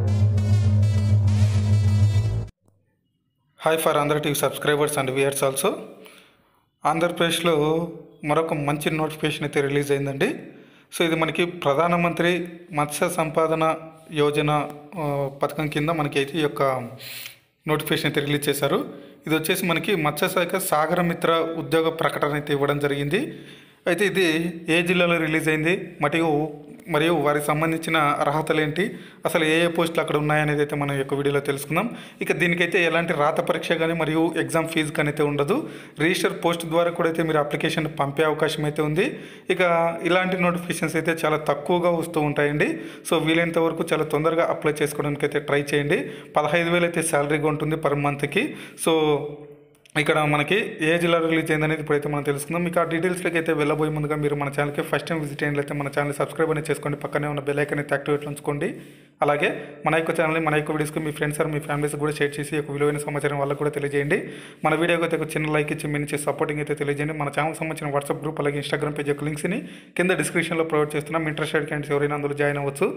hi for Andhra TV subscribers and viewers also ఆంధ్రప్రదేశ్లో మరొక మంచి నోటిఫికేషన్ అయితే రిలీజ్ అయిందండి సో ఇది మనకి ప్రధానమంత్రి మత్స్య సంపాదన యోజన ఆ, పథకం కింద మనకి అయితే ఈ యొక్క నోటిఫికేషన్ అయితే రిలీజ్ చేశారు ఇది వచ్చేసి మనకి మత్స్యశాఖ సాగర మిత్ర ఉద్యోగ ప్రకటన అయితే ఇవ్వడం జరిగింది అయితే ఇది ఏ జిల్లాలో రిలీజ్ అయింది మరియు మరియు వారికి సంబంధించిన అర్హతలు ఏంటి అసలు ఏ ఏ పోస్టులు అక్కడ ఉన్నాయనేది అయితే మనం ఈ యొక్క వీడియోలో తెలుసుకుందాం ఇక దీనికైతే ఎలాంటి రాత పరీక్ష కానీ మరియు ఎగ్జామ్ ఫీజు కానీ అయితే ఉండదు రిజిస్టర్ పోస్ట్ ద్వారా కూడా అయితే మీరు అప్లికేషన్ పంపే అవకాశం అయితే ఉంది ఇక ఇలాంటి నోటిఫికేషన్స్ అయితే చాలా తక్కువగా వస్తూ ఉంటాయండి సో వీలైనంత వరకు చాలా తొందరగా అప్లై చేసుకోవడానికి అయితే ట్రై చేయండి పదహైదు వేలు అయితే శాలరీగా ఉంటుంది పర్ మంత్కి సో ఇక్కడ మనకి ఏ జిల్లా రిలీజ్ అయింది అనేది ఇప్పుడైతే మనం తెలుసుకుందాం మీకు ఆ డీటెయిల్స్లోకి అయితే వెళ్ళబోయే ముందుగా మీరు మన ఛానల్కి ఫస్ట్ టైం విజిట్ అయినట్లయితే మన ఛానల్ సబ్స్క్రైబ్ అనేది చేసుకోండి పక్కనే ఉన్న బెల్ ఐకన్ అయితే యాక్టివేట్ ఉంచుకోండి అలాగే మన యొక్క ఛానల్ని మన యొక్క వీడియోస్కి మీ ఫ్రెండ్స్ ఆర్ మీ ఫ్యామిలీస్ కూడా షేర్ చేసి ఒక విలువైన సమాచారం వాళ్ళకు కూడా తెలియజేయండి మన వీడియోకి అయితే ఒక చిన్న లైక్ ఇచ్చి మీ నుంచి సపోర్టింగ్ అయితే తెలియజేయండి మన ఛానల్కి సంబంధించిన వాట్సాప్ గ్రూప్ అలాగే ఇన్స్టాగ్రామ్ పేజ్ యొక్క లింక్స్ని కింద డిస్క్రిప్షన్లో ప్రొవైడ్ చేస్తున్నాం ఇంట్రెస్టెడ్ క్యాండిడేట్స్ ఎవరైనా అందులో జాయిన్ అవ్వచ్చు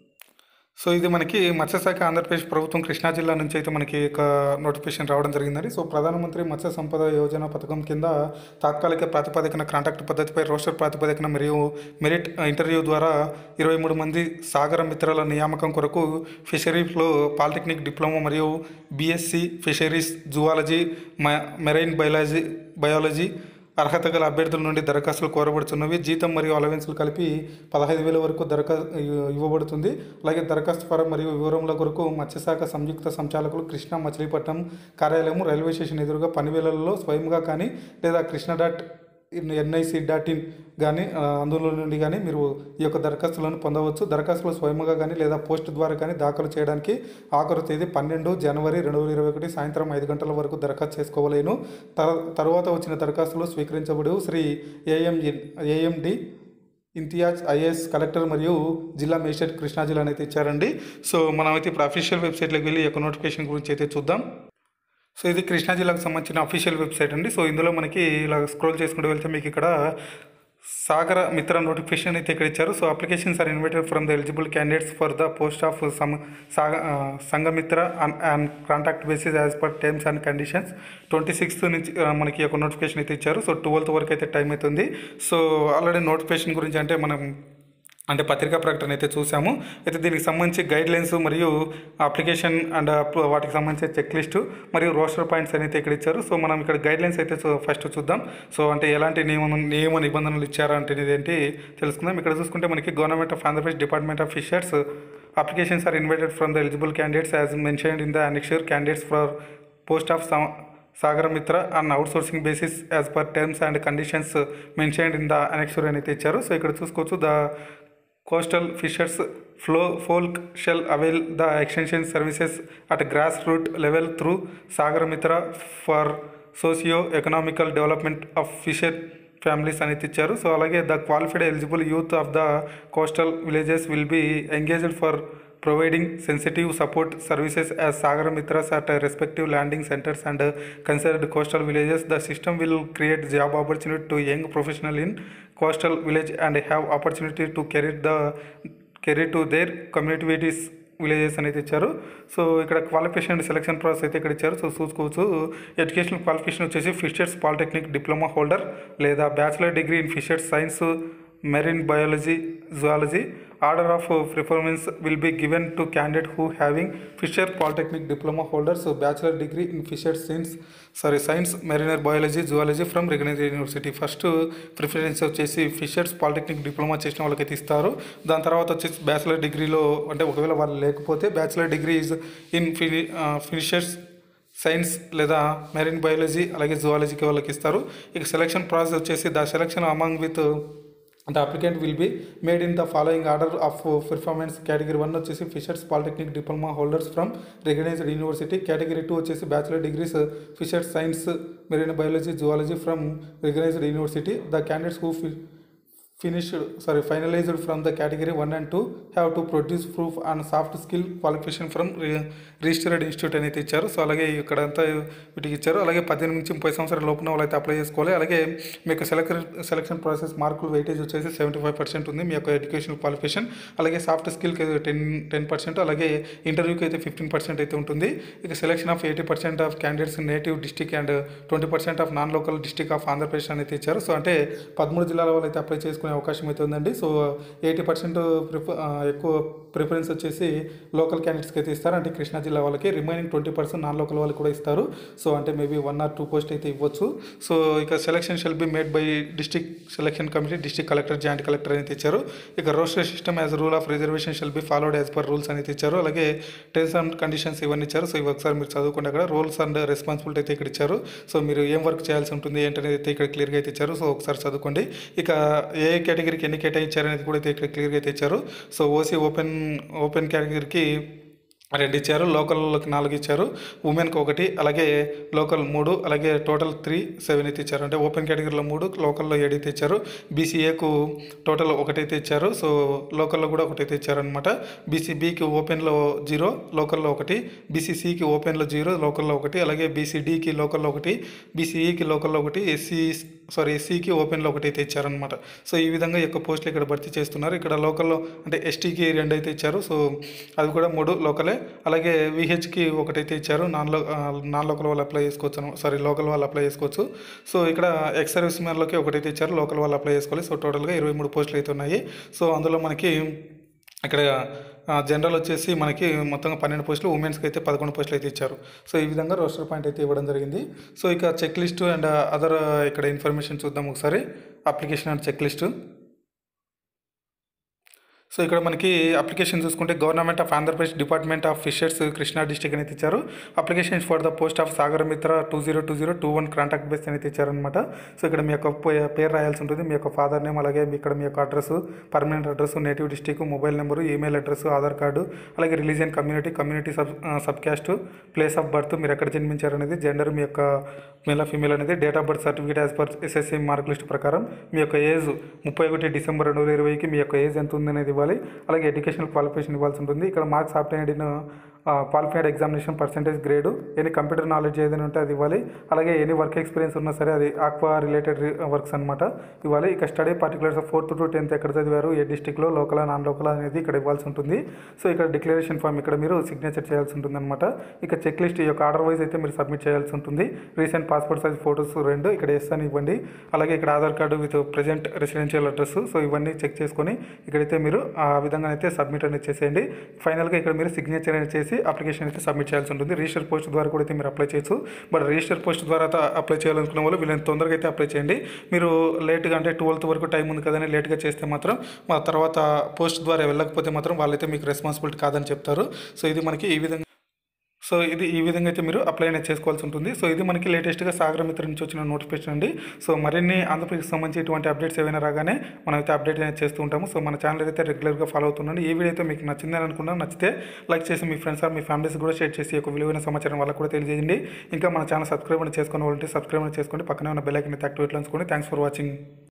సో ఇది మనకి మత్స్యశాఖ ఆంధ్రప్రదేశ్ ప్రభుత్వం కృష్ణా జిల్లా నుంచి అయితే మనకి ఒక నోటిఫికేషన్ రావడం జరిగిందండి సో ప్రధానమంత్రి మత్స్య సంపద యోజన పథకం కింద తాత్కాలిక ప్రాతిపదికన కాంట్రాక్ట్ పద్ధతిపై రోస్టర్ ప్రాతిపదికన మరియు మెరిట్ ఇంటర్వ్యూ ద్వారా ఇరవై మూడు మంది సాగర మిత్రుల నియామకం కొరకు ఫిషరీస్లో పాలిటెక్నిక్ డిప్లొమా మరియు BSc fisheries zoology marine biology biology అర్హత గల అభ్యర్థుల నుండి దరఖాస్తులు కోరబడుతున్నవి జీతం మరియు అలవెన్సులు కలిపి పదహైదు వేల వరకు దరఖా ఇవ్వబడుతుంది అలాగే దరఖాస్తు ఫారం మరియు వివరముల కొరకు మత్స్యశాఖ సంయుక్త సంచాలకులు కృష్ణా మచిలీపట్నం కార్యాలయం రైల్వే స్టేషన్ ఎదురుగా పనివేళల్లో స్వయంగా కానీ లేదా Krishna dot NIC dot in కానీ ఆ, అందులో నుండి కానీ మీరు ఈ యొక్క దరఖాస్తులను పొందవచ్చు దరఖాస్తులు స్వయంగా కానీ లేదా పోస్ట్ ద్వారా కానీ దాఖలు చేయడానికి ఆఖరు తేదీ పన్నెండు జనవరి రెండు వేల ఇరవై ఒకటి సాయంత్రం ఐదు గంటల వరకు దరఖాస్తు చేసుకోవలేను తర్ తర్వాత వచ్చిన దరఖాస్తులు స్వీకరించబడు Shri AM AMD Imtiaz IAS collector మరియు జిల్లా మేజిస్ట్రేట్ కృష్ణా జిల్లా అయితే ఇచ్చారండి సో మనం అయితే ఇప్పుడు అఫీషియల్ వెబ్సైట్లోకి వెళ్ళి ఈ యొక్క నోటిఫికేషన్ గురించి అయితే చూద్దాం సో ఇది కృష్ణా జిల్లాకు సంబంధించిన అఫీషియల్ వెబ్సైట్ అండి సో ఇందులో మనకి ఇలా స్క్రోల్ చేసుకుంటూ వెళ్తే మీకు ఇక్కడ సాగర మిత్ర నోటిఫికేషన్ అయితే ఇక్కడ ఇచ్చారు so applications are invited from the eligible candidates for the post of సమ్ సాగ Sanghamitra and contact basis as per terms and conditions twenty sixth నుంచి ఆ, మనకి ఒక నోటిఫికేషన్ అయితే ఇచ్చారు సో ట్వెల్త్ వరకు అయితే టైం అవుతుంది సో ఆల్రెడీ నోటిఫికేషన్ గురించి అంటే మనం అంటే పత్రికా ప్రకటన అయితే చూసాము అయితే దీనికి సంబంధించి గైడ్ లైన్స్ మరియు అప్లికేషన్ అండ్ అప్- వాటికి సంబంధించిన చెక్ లిస్టు మరియు రోస్టర్ పాయింట్స్ అయితే ఇక్కడ ఇచ్చారు సో మనం ఇక్కడ గైడ్ లైన్స్ అయితే చూ- ఫస్ట్ చూద్దాం సో అంటే ఎలాంటి నియమ నియమ నిబంధనలు ఇచ్చారా అంటే ఏంటి తెలుసుకుందాం ఇక్కడ చూసుకుంటే మనకి government of Andhra Pradesh department of fishers applications are invited from the eligible candidates as mentioned in the annexure candidates for post of Sagara Mitra and outsourcing basis as per terms and conditions mentioned in the annexure అని అయితే ఇచ్చారు so ఇక్కడ చూసుకోవచ్చు the coastal fishers flow folk shall avail the extension services at grassroots level through sagar mitra for socio economical development of fisher families అనేది ఇచ్చారు so అలాగే the qualified eligible youth of the coastal villages will be engaged for providing sensitive support services as Sagar Mitras at respective landing centres and considered coastal villages the system will create job opportunity to young professional in coastal village and have opportunity to career the career to their communities villages అనేది ఇచ్చారు so ఇక్కడ qualification and selection process అయితే ఇక్కడ ఇచ్చారు so చూసుకోవచ్చు educational qualification వచ్చేసి fishers polytechnic diploma holder లేదా bachelor degree in fishers science marine biology zoology order of preference will be given to candidate who having fisher polytechnic diploma holders bachelor degree in fisher science sorry science mariner biology zoology from recognise university first preference వచ్చేసి fishers polytechnic diploma చేసిన వాళ్ళకైతే ఇస్తారు దాని తర్వాత వచ్చేసి bachelor డిగ్రీలో అంటే ఒకవేళ వాళ్ళు లేకపోతే బ్యాచిలర్ డిగ్రీ ఇస్ ఇన్ ఫిని ఫినిషర్స్ సైన్స్ లేదా మెరీన్ బయాలజీ అలాగే జువాలజీకి వాళ్ళకి ఇస్తారు ఇక సెలక్షన్ ప్రాసెస్ వచ్చేసి the selection among with the applicant will be made in the following order of performance category one వచ్చేసి fishers polytechnic diploma holders from recognised university category two వచ్చేసి bachelor degrees fishers science marine biology zoology from recognised university the candidates who finished sorry finalized from the category 1 and 2 have to produce proof on soft skill qualification from re- registered institute అనేది ఇచ్చారు so అలాగే ఇక్కడ అంతా వీటికి ఇచ్చారు అలాగే పద్దెనిమిది నుంచి ముప్పై సంవత్సరాల లోపున వాళ్ళైతే అప్లై చేసుకోవాలి అలాగే మీకు సెలెక్షన్ సెలక్షన్ ప్రాసెస్ మార్కులు వెయిటేజ్ వచ్చేసి సెవెంటీ ఫైవ్ పర్సెంట్ ఉంది మీ యొక్క ఎడ్యుకేషన్ క్వాలిఫికేషన్ అలాగే సాఫ్ట్ స్కిల్కి టెన్ టెన్ పర్సెంట్ అలాగే ఇంటర్వ్యూకి అయితే ఫిఫ్టీన్ పర్సెంట్ అయితే ఉంటుంది ఇక selection of eighty percent of candidates native district and twenty percent of non local district of Andhra Pradesh అనేది ఇచ్చారు సో అంటే పదమూడు జిల్లాల వాళ్ళు అయితే అప్లై చేసుకునే అవకాశం అయితే ఉందండి సో ఎయిటీ పర్సెంట్ ప్రిఫ ఆ, ఎక్కువ ప్రిఫరెన్స్ వచ్చేసి లోకల్ క్యాండిడేట్స్కి అయితే ఇస్తారు అంటే కృష్ణా జిల్లా వాళ్ళకి remaining twenty percent non local వాళ్ళకి కూడా ఇస్తారు సో అంటే maybe one or two post అయితే ఇవ్వచ్చు సో ఇక selection shall be made by district selection committee district collector joint collector అనేది ఇచ్చారు ఇక roster system as rule of reservation shall be followed as per rules అనేది ఇచ్చారు అలాగే టెన్స్ అండ్ కండిషన్స్ ఇవన్నీ ఇచ్చారు సో ఇవి ఒకసారి మీరు చదువుకోండి అక్కడ రూల్స్ అండ్ రెస్పాన్సిబిలిటీ అయితే ఇక్కడ ఇచ్చారు సో మీరు ఏం వర్క్ చేయాల్సి ఉంటుంది ఏంటనేది అయితే ఇక్కడ క్లియర్గా అయితే ఇచ్చారు సో ఒకసారి చదువుకోండి ఇక ఏ కేటగిరీకి ఎన్ని కేటాయించారు అనేది కూడా అయితే ఇక్కడ క్లియర్గా అయితే ఇచ్చారు సో ఓసీ ఓపెన్ ఓపెన్ కేటగిరీకి రెండు ఇచ్చారు లోకల్కి నాలుగు ఇచ్చారు ఉమెన్కి ఒకటి అలాగే లోకల్ మూడు అలాగే టోటల్ త్రీ సెవెన్ అయితే ఇచ్చారు అంటే ఓపెన్ కేటగిరీలో మూడు లోకల్లో ఏడు అయితే ఇచ్చారు బీసీఏకు టోటల్ ఒకటైతే ఇచ్చారు సో లోకల్లో కూడా ఒకటైతే ఇచ్చారనమాట బీసీబీకి ఓపెన్లో జీరో లోకల్లో ఒకటి బీసీసీకి ఓపెన్లో జీరో లోకల్లో ఒకటి అలాగే బీసీడీకి లోకల్లో ఒకటి బీసీఈకి లోకల్లో ఒకటి ఎస్సీ సారీ ఎస్సీకి ఓపెన్లో ఒకటి అయితే ఇచ్చారనమాట సో ఈ విధంగా ఈ యొక్క పోస్టులు ఇక్కడ భర్తీ చేస్తున్నారు ఇక్కడ లోకల్లో అంటే ఎస్టీకి రెండు అయితే ఇచ్చారు సో అది కూడా మూడు లోకలే అలాగే విహెచ్కి ఒకటైతే ఇచ్చారు నాన్ లో ఆ, నాన్ లోకల్ వాళ్ళు అప్లై చేసుకోవచ్చు సారీ లోకల్ వాళ్ళు అప్లై చేసుకోవచ్చు సో ఇక్కడ ఎక్స్ సర్వీస్ మ్యాన్లోకి ఒకటైతే ఇచ్చారు లోకల్ వాళ్ళు అప్లై చేసుకోవాలి సో టోటల్గా ఇరవై మూడు పోస్టులు అయితే ఉన్నాయి సో అందులో మనకి ఇక్కడ ఆ, జనరల్ వచ్చేసి మనకి మొత్తంగా పన్నెండు పోస్టులు ఉమెన్స్కి అయితే పదకొండు పోస్టులు అయితే ఇచ్చారు సో ఈ విధంగా రోస్టర్ పాయింట్ అయితే ఇవ్వడం జరిగింది సో ఇక చెక్ లిస్ట్ అండ్ అదర్ ఇక్కడ ఇన్ఫర్మేషన్ చూద్దాం ఒకసారి application and checklist so ఇక్కడ మనకి అప్లికేషన్ చూసుకుంటే government of Andhra Pradesh department of fishers Krishna district అనేది ఇచ్చారు application for the post of Sagar Mitra two zero two zero two one contact base అనేది ఇచ్చారనమాట సో ఇక్కడ మీ యొక్క పే- పేరు రాయాల్సి ఉంటుంది మీ యొక్క ఫాదర్ నేమ్ అలాగే మీ ఇక్కడ మీ యొక్క address permanent address native district mobile number email address Aadhaar card అలాగే religion community community sub sub caste place of birth మీరు ఎక్కడ జన్మించారు అనేది జెండర్ మీ యొక్క మేల్ ఫీమేల్ అనేది date of birth certificate as per SSC mark list ప్రకారం మీ యొక్క ఏజ్ ముప్పై ఒకటి డిసెంబర్ రెండు వేల ఇరవైకి మీ యొక్క ఏజ్ ఎంత ఉంది అనేది ఇవ్వాలి అలాగే ఎడ్యుకేషనల్ క్వాలిఫికేషన్ ఇవ్వాల్సి ఉంటుంది ఇక్కడ marks obtained in qualified examination percentage grade any computer knowledge ఏదైనా ఉంటే అది ఇవ్వాలి అలాగే ఎనీ వర్క్ ఎక్స్పీరియన్స్ ఉన్నా సరే అది ఆక్వా రిలేటెడ్ వర్క్స్ అనమాట ఇవ్వాలి ఇక study particulars fourth to tenth ఎక్కడ చదివారు ఏ డిస్టిక్లో లోకల్ నాన్ లోకల్ అనేది ఇక్కడ ఇవ్వాల్సి ఉంటుంది సో ఇక్కడ డిక్లరేషన్ ఫామ్ ఇక్కడ మీరు సిగ్నేచర్ చేయాల్సి ఉంటుంది అనమాట ఇక చెక్ లిస్ట్ ఈ యొక్క ఆర్డర్ వైజ్ అయితే మీరు సబ్మిట్ చేయాల్సి ఉంటుంది రీసెంట్ పాస్పోర్ట్ సైజ్ ఫోటోస్ రెండు ఇక్కడ ఎస్ అని ఇవ్వండి అలాగే ఇక్కడ Aadhaar card with present residential address so ఇవన్నీ చెక్ చేసుకొని ఇక్కడైతే మీరు ఆ విధంగా అయితే సబ్మిట్ అనేది చేసేయండి ఫైనల్గా ఇక్కడ మీరు సిగ్నేచర్ అనేది చేసి అప్లికేషన్ అయితే సబ్మిట్ చేయాల్సి ఉంటుంది రిజిస్టర్ పోస్ట్ ద్వారా కూడా అయితే మీరు అప్లై చేయొచ్చు బట్ రిజిస్టర్ పోస్ట్ ద్వారా అయితే అప్లై చేయాలనుకున్న వాళ్ళు వీళ్ళని తొందరగా అయితే అప్లై చేయండి మీరు లేట్గా అంటే ట్వెల్త్ వరకు టైం ఉంది కదని లేట్గా చేస్తే మాత్రం మా తర్వాత పోస్ట్ ద్వారా వెళ్ళకపోతే మాత్రం వాళ్ళైతే మీకు రెస్పాన్సిబిలిటీ కాదని చెప్తారు సో ఇది మనకి ఈ విధంగా సో ఇది ఈ విధంగా అయితే మీరు అప్లై అనేది చేసుకోవాల్సి ఉంటుంది సో ఇది మనకి లేటెస్ట్గా సాగర మిత్ర నుంచి వచ్చిన నోటిఫికేషన్ అండి సో మరిన్ని ఆంధ్రప్రదేశ్కి సంబంధించి ఇటువంటి అప్డేట్స్ ఏమైనా రాగానే మనం అయితే అప్డేట్ అనేది చేస్తూ ఉంటాము సో మన ఛానల్ అయితే రెగ్యులర్గా ఫాలో అవుతున్నాను ఈ వీడియో అయితే మీకు నచ్చిందని అనుకున్నాను నచ్చితే లైక్ చేసి మీ ఫ్రెండ్స్ ఆర్ మీ ఫ్యామిలీస్ కూడా షేర్ చేసి ఒక విలువైన సమాచారం వాళ్ళకు కూడా తెలియజేయండి ఇంకా మన ఛానల్ సబ్స్క్రైబ్ చేసుకుని వాళ్ళంటే సబ్స్క్రైబ్ చేసుకోండి పక్కనే ఉన్న బెల్ ఐకన్ అయితే యాక్టివేట్ చేసుకోండి థ్యాంక్స్ ఫర్ వాచింగ్